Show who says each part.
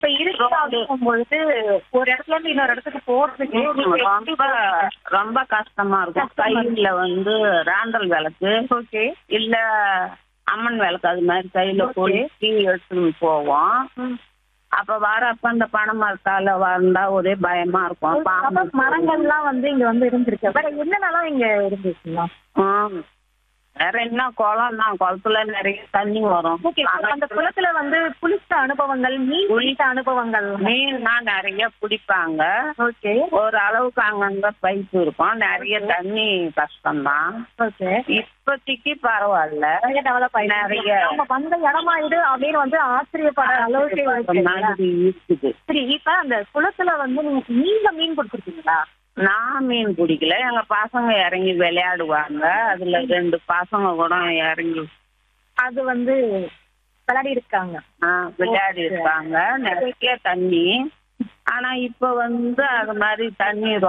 Speaker 1: இப்ப இருக்கும் பொழுது ஒரு இடத்துல இருந்து இன்னொரு இடத்துக்கு போறதுக்கு நீங்க எப்படி
Speaker 2: ரொம்ப ரொம்ப கஷ்டமா இருக்கும்
Speaker 1: கஷ்டமா இருக்கும்.
Speaker 2: கையில வந்து ராண்டல் விளக்கு
Speaker 1: ஓகே
Speaker 2: இல்ல அம்மன் விளக்கு அது மாதிரி கையில
Speaker 1: Okay.
Speaker 2: கொளுத்தி எடுத்துன்னு போவோம் அப்ப வரப்ப அந்த பனை மரத்தால வந்தா ஒரே பயமா இருக்கும் பாம்பு
Speaker 1: மரங்கள்லாம் வந்து இங்க வந்து இருந்திருக்கு வேற என்னென்னலாம் இங்க இருந்துச்சுங்களா
Speaker 2: ஆ. வேற என்ன குளம் தான் குளத்துல நிறைய தண்ணி வரும்
Speaker 1: ஓகே அந்த குளத்துல வந்து குளிச்ச அனுபவங்கள் மீன் குளித்த அனுபவங்கள்
Speaker 2: மீன்னா நிறைய பிடிப்பாங்க
Speaker 1: ஓகே
Speaker 2: ஒரு அளவுக்கு அங்கங்க பைப் இருக்கும் நிறைய தண்ணி கஷ்டம்தான்
Speaker 1: ஓகே
Speaker 2: இப்போதைக்கு பரவாயில்ல
Speaker 1: நிறைய டெவலப்
Speaker 2: நிறைய.
Speaker 1: ஆயிடுச்சு நம்ம வந்த இடமா இது அப்படின்னு வந்து ஆச்சரியப்பட அளவுக்கு
Speaker 2: அந்த
Speaker 1: இருக்கு.
Speaker 2: மாதிரி இருக்குது
Speaker 1: சரி இப்ப அந்த குளத்துல வந்து நீங்க நீங்க மீன் பிடிச்சிருக்கீங்களா
Speaker 2: நான் மீன் பிடிக்கல எங்க பசங்க இறங்கி விளையாடுவாங்க அதுல ரெண்டு பசங்க கூட இறங்கி
Speaker 1: அது வந்து விளையாடி இருக்காங்க
Speaker 2: ஆ, விளையாடி இருப்பாங்க நிறைய தண்ணி ஆனா இப்ப வந்து அது மாதிரி தண்ணி